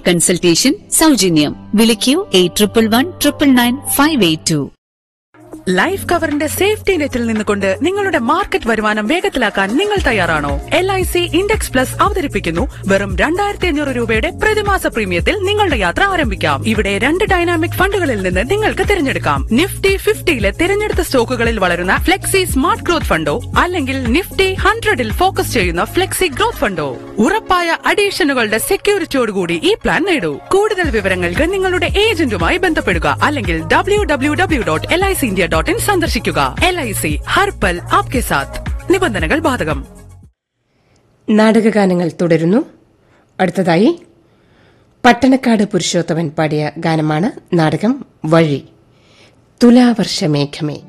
consultation സൗജന്യം വിളിക്കൂ eight triple one triple nine five eight two life കവറിന്റെ safety നെറ്റിൽ നിന്നുകൊണ്ട് നിങ്ങളുടെ മാർക്കറ്റ് വരുമാനം വേഗത്തിലാക്കാൻ നിങ്ങൾ തയ്യാറാണോ L I C index plus അവതരിപ്പിക്കുന്നു വെറും രണ്ടായിരത്തി അഞ്ഞൂറ് രൂപയുടെ പ്രതിമാസ പ്രീമിയത്തിൽ നിങ്ങളുടെ യാത്ര ആരംഭിക്കാം ഇവിടെ രണ്ട് ഡൈനാമിക് ഫണ്ടുകളിൽ നിന്ന് നിങ്ങൾക്ക് തിരഞ്ഞെടുക്കാം നിഫ്റ്റി ഫിഫ്റ്റിയിലെ തിരഞ്ഞെടുത്ത സ്റ്റോക്കുകളിൽ വളരുന്ന ഫ്ലെക്സി സ്മാർട്ട് ഗ്രോത്ത് ഫണ്ടോ അല്ലെങ്കിൽ നിഫ്റ്റി ഹൺഡ്രഡിൽ ഫോക്കസ് ചെയ്യുന്ന ഫ്ലെക്സി ഗ്രോത്ത് ഫണ്ടോ ഉറപ്പായ അഡീഷനുകളുടെ സെക്യൂരിറ്റിയോടുകൂടി ഈ പ്ലാൻ നേടൂ കൂടുതൽ വിവരങ്ങൾക്ക് നിങ്ങളുടെ ഏജന്റുമായി ബന്ധപ്പെടുക അല്ലെങ്കിൽ W W W dot L I C India dot in സന്ദർശിക്കുക എൽ ഐ സി ഹർപ്പൽ ആപ്കെ സാത്ത് നിബന്ധനകൾ ബാധകം നാടകഗാനങ്ങൾ തുടരുന്നു അടുത്തതായി പട്ടണക്കാട് പുരുഷോത്തമൻ പാടിയ ഗാനമാണ് നാടകം വഴി തുലാവർഷമേഘമേ